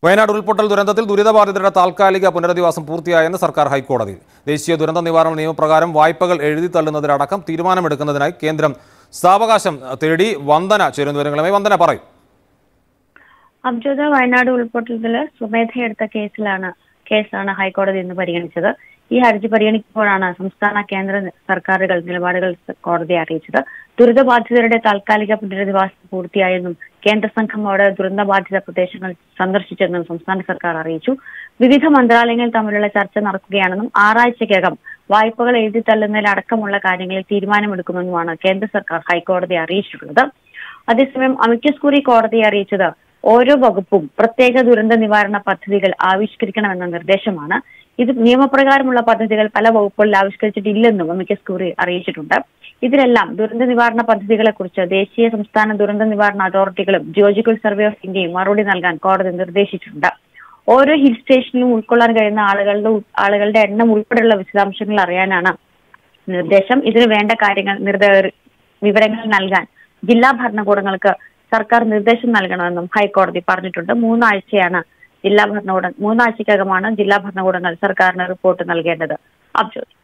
വയനാട് ഉരുൾപൊട്ടൽ ദുരന്തത്തിൽ ദുരിതബാധിതരുടെ താൽക്കാലിക പുനരധിവാസം പൂർത്തിയായെന്ന് സർക്കാർ ഹൈക്കോടതിയിൽ ദേശീയ ദുരന്ത നിവാരണ നിയമപ്രകാരം വായ്പകൾ എഴുതി തള്ളുന്നതിലടക്കം തീരുമാനമെടുക്കുന്നതിനായി കേന്ദ്രം സാവകാശം തേടി വന്ദന ചേരുന്ന വിവരങ്ങളുമായി വന്ദന പറയും അബ്ജോദ വയനാട് ഉൾപ്പൊട്ടലില് സ്വമേധയെടുത്ത കേസിലാണ് കേസാണ് ഹൈക്കോടതി ഇന്ന് പരിഗണിച്ചത് ഈ ഹർജി പരിഗണിക്കുമ്പോഴാണ് സംസ്ഥാന കേന്ദ്ര സർക്കാരുകൾ നിലപാടുകൾ കോടതിയെ അറിയിച്ചത് ദുരിതബാധിതരുടെ താൽക്കാലിക പുനരധിവാസം പൂർത്തിയായെന്നും കേന്ദ്ര സംഘം അവിടെ ദുരന്തബാധിത പ്രദേശങ്ങൾ സന്ദർശിച്ചെന്നും സംസ്ഥാന സർക്കാർ അറിയിച്ചു വിവിധ മന്ത്രാലയങ്ങൾ തമ്മിലുള്ള ചർച്ച നടക്കുകയാണെന്നും ആറാഴ്ചയ്ക്കകം വായ്പകൾ എഴുതി തള്ളുന്നതിലടക്കമുള്ള കാര്യങ്ങളിൽ തീരുമാനമെടുക്കുമെന്നുമാണ് കേന്ദ്ര സർക്കാർ ഹൈക്കോടതിയെ അറിയിച്ചിട്ടുള്ളത് അതേസമയം അമിക്കസ് കുറി കോടതിയെ അറിയിച്ചത് ഓരോ വകുപ്പും പ്രത്യേക ദുരന്ത നിവാരണ പദ്ധതികൾ ആവിഷ്കരിക്കണമെന്ന നിർദ്ദേശമാണ് ഇത് നിയമപ്രകാരമുള്ള പദ്ധതികൾ പല വകുപ്പുകളിൽ ആവിഷ്കരിച്ചിട്ടില്ലെന്നും അമിക്കസ് കുറി അറിയിച്ചിട്ടുണ്ട് ഇതിലെല്ലാം ദുരന്ത നിവാരണ പദ്ധതികളെ കുറിച്ച് ദേശീയ സംസ്ഥാന ദുരന്ത നിവാരണ അതോറിറ്റികളും ജിയോജിക്കൽ സർവേ ഓഫ് ഇന്ത്യയും മറുപടി നൽകാൻ കോടതി നിർദ്ദേശിച്ചിട്ടുണ്ട് ഓരോ ഹിൽ സ്റ്റേഷനിലും ഉൾക്കൊള്ളാൻ കഴിയുന്ന ആളുകളുടെ ഉ- ആളുകളുടെ എണ്ണം ഉൾപ്പെടെയുള്ള വിശദാംശങ്ങൾ അറിയാനാണ് നിർദ്ദേശം ഇതിന് വേണ്ട കാര്യങ്ങൾ നിർദ്ദ- വിവരങ്ങൾ നൽകാൻ ജില്ലാ ഭരണകൂടങ്ങൾക്ക് സർക്കാർ നിർദ്ദേശം നൽകണമെന്നും ഹൈക്കോടതി പറഞ്ഞിട്ടുണ്ട് മൂന്നാഴ്ചയാണ് ജില്ലാ ഭരണകൂടം മൂന്നാഴ്ചക്കകമാണ് ജില്ലാ ഭരണകൂടങ്ങൾ സർക്കാരിന് റിപ്പോർട്ട് നൽകേണ്ടത് അബ്ജോദ്